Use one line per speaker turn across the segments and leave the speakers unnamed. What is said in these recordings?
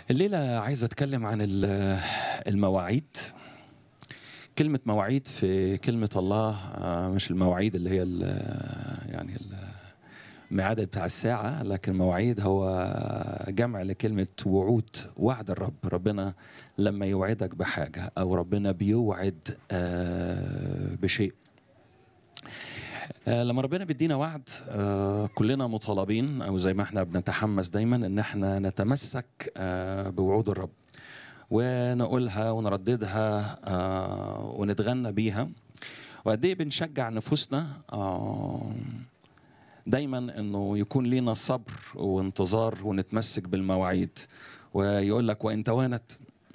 الليلة عايز أتكلم عن ال- المواعيد كلمة مواعيد في كلمة الله آه، مش المواعيد اللي هي ال- يعني ال- الميعاد بتاع الساعة لكن مواعيد هو جمع لكلمة وعود وعد الرب ربنا لما يوعدك بحاجة أو ربنا بيوعد آه، بشيء آه، لما ربنا بيدينا وعد آه، كلنا مطالبين او زي ما احنا بنتحمس دايما ان احنا نتمسك آه، بوعود الرب ونقولها ونرددها آه، ونتغنى بيها وقد ايه بنشجع نفوسنا آه، دايما انه يكون لينا صبر وانتظار ونتمسك بالمواعيد ويقول لك وان توانت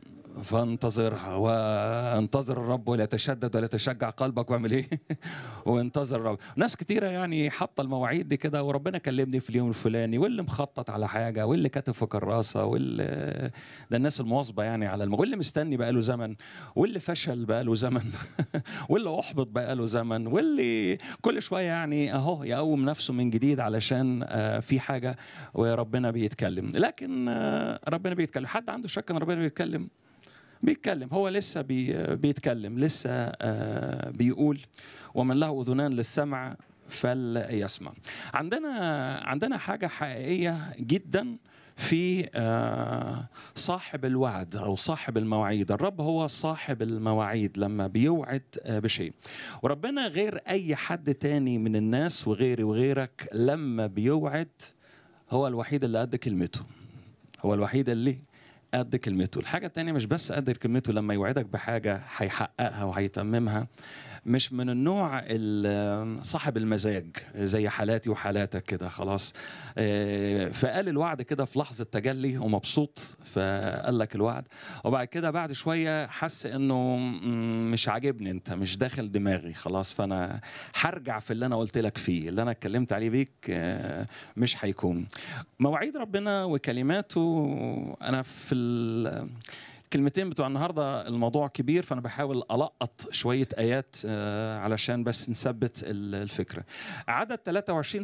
فانتظرها وانتظر الرب ولا يتشدد ولا يتشجع قلبك واعمل ايه؟ وانتظر الرب ناس كتيرة يعني حاطة المواعيد دي كده وربنا كلمني في اليوم الفلاني واللي مخطط على حاجة واللي كاتب في كراسة واللي ده الناس المواظبة يعني على الم... واللي مستني بقاله زمن واللي فشل بقاله زمن واللي أحبط بقاله زمن واللي كل شوية يعني أهو يقوم نفسه من جديد علشان آه، في حاجة وربنا بيتكلم لكن آه، ربنا بيتكلم حد عنده شك ان ربنا بيتكلم بيتكلم هو لسه بي بيتكلم لسه آه، بيقول ومن له اذنان للسمع فليسمع عندنا عندنا حاجه حقيقيه جدا في آه، صاحب الوعد او صاحب المواعيد الرب هو صاحب المواعيد لما بيوعد آه، بشيء وربنا غير اي حد تاني من الناس وغيري وغيرك لما بيوعد هو الوحيد اللي قد كلمته هو الوحيد اللي قد كلمته الحاجة التانية مش بس قد كلمته لما يوعدك بحاجة هيحققها وهيتممها مش من النوع ال- صاحب المزاج زي حالاتي وحالاتك كده خلاص آه، فقال الوعد كده في لحظة تجلي ومبسوط فقال لك الوعد وبعد كده بعد شوية حس انه مم، مش عاجبني انت مش داخل دماغي خلاص فانا هرجع في اللي انا قلت لك فيه اللي انا اتكلمت عليه بيك آه، مش هيكون مواعيد ربنا وكلماته انا في ال- الكلمتين بتوع النهارده الموضوع كبير فانا بحاول القط شويه ايات آه، علشان بس نثبت ال- الفكره عدد 23